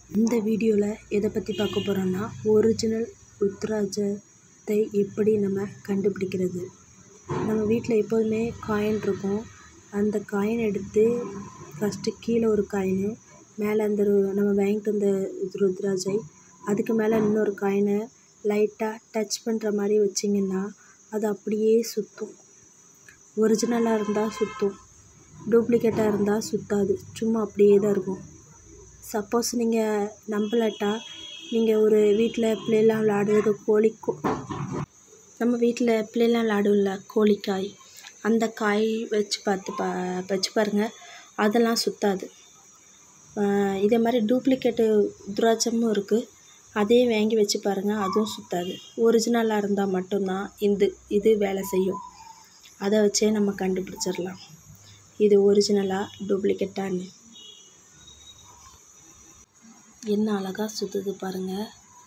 இந்த வீடியோவில் எதை பற்றி பார்க்க போகிறோன்னா ஒரிஜினல் ருத்ராட்சத்தை எப்படி நம்ம கண்டுபிடிக்கிறது நம்ம வீட்டில் எப்போதுமே காயின் இருக்கும் அந்த காயின் எடுத்து ஃபஸ்ட்டு கீழே ஒரு காயினு மேலே அந்த ரு- நம்ம வாங்கிட்டு வந்த ருத்ராட்சை அதுக்கு மேலே இன்னொரு காயினை லைட்டாக டச் பண்ணுற மாதிரி வச்சிங்கன்னா அது அப்படியே சுற்றும் ஒரிஜினலாக இருந்தால் சுற்றும் டூப்ளிகேட்டாக இருந்தால் சுத்தாது சும்மா அப்படியே தான் இருக்கும் சப்போஸ் நீங்கள் நம்பலட்டா நீங்கள் ஒரு வீட்டில் பிள்ளைலாம் விளையாடுறது கோழி கோ நம்ம வீட்டில் பிள்ளைலாம் விளையாடும்ல கோழிக்காய் அந்த காய் வச்சு பார்த்து பா வச்சு பாருங்கள் அதெல்லாம் சுத்தாது ஆஹ் இதே மாதிரி டூப்ளிகேட்டு ருத்ராட்சமும் இருக்குது அதே வாங்கி வச்சு பாருங்கள் அதுவும் சுத்தாது ஒரிஜினலாக இருந்தால் மட்டும்தான் இந்த இது வேலை செய்யும் அதை வச்சே நம்ம கண்டுபிடிச்சிடலாம் இது ஒரிஜினலாக டூப்ளிகேட்டான்னு என்ன அழகாக சுற்றுது பாருங்கள்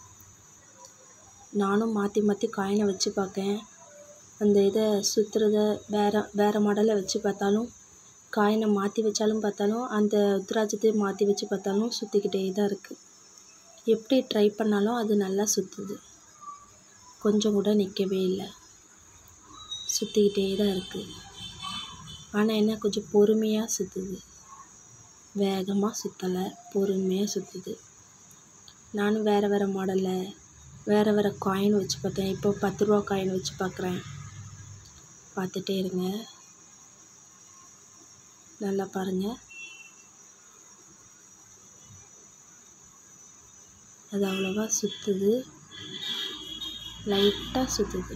நானும் மாற்றி மாற்றி காயினை வச்சு பார்க்கேன் அந்த இதை சுற்றுறத வேறு வேறு மாடலில் வச்சு பார்த்தாலும் காயினை மாற்றி வச்சாலும் பார்த்தாலும் அந்த உத்ராட்சத்தை மாற்றி வச்சு பார்த்தாலும் சுற்றிக்கிட்டே தான் இருக்குது எப்படி ட்ரை பண்ணாலும் அது நல்லா சுற்றுது கொஞ்சம் கூட நிற்கவே இல்லை சுற்றிக்கிட்டே தான் இருக்குது ஆனால் என்ன கொஞ்சம் பொறுமையாக சுற்றுது வேகமாக சுற்றலை பொறுமையாக சுற்றுது நானும் வேறு வேறு மாடலில் வேறு வேறு காயின் வச்சு பார்த்தேன் இப்போ பத்து ரூபா காயின் வச்சு பார்க்குறேன் பார்த்துட்டே இருங்க நல்லா பாருங்கள் அது அவ்வளோவா சுற்றுது லைட்டாக சுற்றுது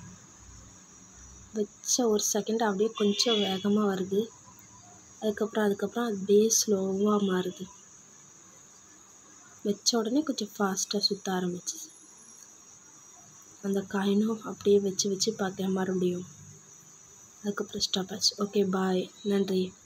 வச்ச ஒரு செகண்ட் அப்படியே கொஞ்சம் வேகமாக வருது அதுக்கப்புறம் அதுக்கப்புறம் அது அப்படியே ஸ்லோவாக மாறுது வச்ச உடனே கொஞ்சம் ஃபாஸ்ட்டாக சுற்ற ஆரம்பிச்சிது அந்த காயினும் அப்படியே வச்சு வச்சு பார்த்தேன் மறுபடியும் அதுக்கப்புறம் ஸ்டாப் ஆச்சு ஓகே பாய் நன்றி